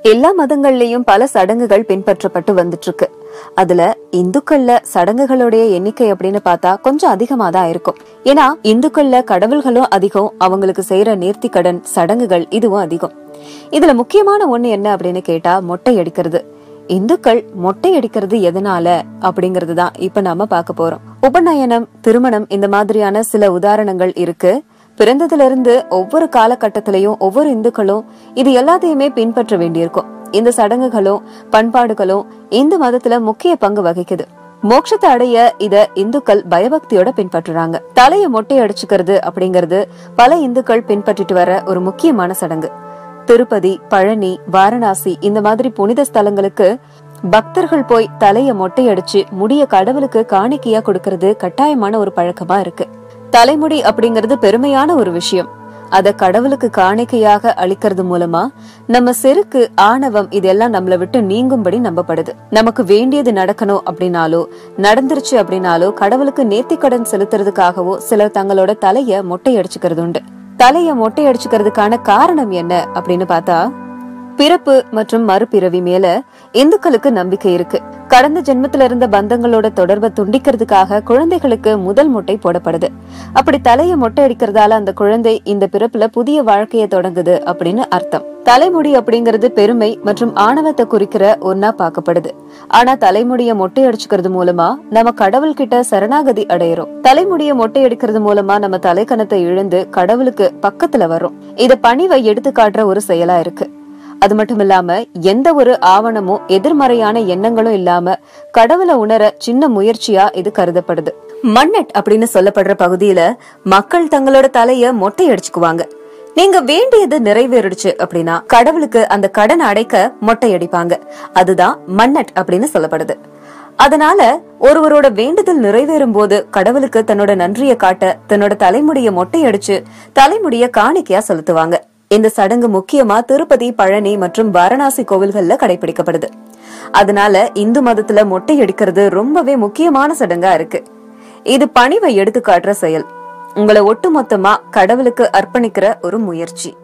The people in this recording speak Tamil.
எல்லா மதங்கள்லயும் பல சடங்குகள் பின்பற்றப்பட்டு வந்துட்டு இருக்கு அதுல இந்துக்கள்ல சடங்குகளுடைய எண்ணிக்கை அப்படின்னு பார்த்தா கொஞ்சம் அதிகமா தான் இருக்கும் ஏன்னா இந்துக்கள்ல கடவுள்களும் அதிகம் அவங்களுக்கு செய்யற நேர்த்தி கடன் சடங்குகள் இதுவும் அதிகம் இதுல முக்கியமான ஒண்ணு என்ன அப்படின்னு கேட்டா மொட்டை அடிக்கிறது இந்துக்கள் மொட்டை அடிக்கிறது எதனால அப்படிங்கறது தான் இப்ப நாம பார்க்க போறோம் உபநயனம் திருமணம் இந்த மாதிரியான சில உதாரணங்கள் இருக்கு பிறந்ததுல இருந்து ஒவ்வொரு காலகட்டத்திலையும் ஒவ்வொரு இந்துக்களும் இது எல்லாத்தையுமே பின்பற்ற வேண்டியிருக்கும் இந்த சடங்குகளும் பண்பாடுகளும் இந்து மதத்துல முக்கிய பங்கு வகிக்குது மோட்சத்தை அடைய இத இந்துக்கள் பயபக்தியோட பின்பற்றுறாங்க தலைய மொட்டை அடிச்சுக்கிறது அப்படிங்கறது பல இந்துக்கள் பின்பற்றிட்டு வர ஒரு முக்கியமான சடங்கு திருப்பதி பழனி வாரணாசி இந்த மாதிரி புனித ஸ்தலங்களுக்கு பக்தர்கள் போய் தலைய மொட்டை அடிச்சு முடிய கடவுளுக்கு காணிக்கையா கொடுக்கறது கட்டாயமான ஒரு பழக்கமா இருக்கு தலைமுடி அப்படிங்கறது பெருமையான ஒரு விஷயம் அத கடவுளுக்கு காணிக்கையாக அளிக்கிறது மூலமா நம்ம செருக்கு ஆணவம் இதெல்லாம் நம்மள விட்டு நீங்கும்படி நம்பப்படுது நமக்கு வேண்டியது நடக்கணும் அப்படின்னாலோ நடந்துருச்சு அப்படின்னாலோ கடவுளுக்கு நேர்த்திக்கடன் செலுத்துறதுக்காகவோ சிலர் தங்களோட தலைய மொட்டை அடிச்சுக்கிறது உண்டு தலைய மொட்டை அடிச்சுக்கிறதுக்கான காரணம் என்ன அப்படின்னு பார்த்தா பிறப்பு மற்றும் மறுபிறவி மேல இந்துக்களுக்கு நம்பிக்கை இருக்கு கடந்த ஜென்மத்துல இருந்த பந்தங்களோட தொடர்பை துண்டிக்கிறதுக்காக குழந்தைகளுக்கு முதல் மொட்டை போடப்படுது அப்படி தலைய மொட்டை அடிக்கிறதால அந்த குழந்தை இந்த பிறப்புல புதிய வாழ்க்கைய தொடங்குது அப்படின்னு அர்த்தம் தலைமுடி அப்படிங்கிறது பெருமை மற்றும் ஆணவத்தை குறிக்கிற ஒன்னா பார்க்கப்படுது ஆனா தலைமுடிய மொட்டை அடிச்சுக்கிறது மூலமா நம்ம கடவுள் கிட்ட சரணாகதி அடையிறோம் தலைமுடிய மொட்டை அடிக்கிறது மூலமா நம்ம தலைக்கணத்தை இழந்து கடவுளுக்கு பக்கத்துல வரோம் இத பணிவை எடுத்து காட்டுற ஒரு செயலா இருக்கு அது மட்டும் இல்லாம எந்த ஒரு ஆவணமும் எதிர்மறையான எண்ணங்களும் இல்லாம கடவுளை உணர சின்ன முயற்சியா இது கருதப்படுது மன்னட் அப்படின்னு சொல்லப்படுற பகுதியில மக்கள் தங்களோட தலைய மொட்டை அடிச்சுக்குவாங்க நீங்க வேண்டியது நிறைவேறிடுச்சு அப்படின்னா கடவுளுக்கு அந்த கடன் அடைக்க மொட்டை அடிப்பாங்க அதுதான் மன்னட் அப்படின்னு சொல்லப்படுது அதனால ஒருவரோட வேண்டுதல் நிறைவேறும் போது கடவுளுக்கு தன்னோட நன்றியை காட்ட தன்னோட தலைமுடிய மொட்டை அடிச்சு தலைமுடிய காணிக்கையா செலுத்துவாங்க இந்த சடங்கு முக்கியமா திருப்பதி பழனி மற்றும் வாரணாசி கோவில்கள்ல கடைபிடிக்கப்படுது அதனால இந்து மதத்துல மொட்டை எடுக்கிறது ரொம்பவே முக்கியமான சடங்கா இருக்கு இது பணிவை எடுத்து காட்டுற செயல் உங்களை ஒட்டுமொத்தமா கடவுளுக்கு அர்ப்பணிக்கிற ஒரு முயற்சி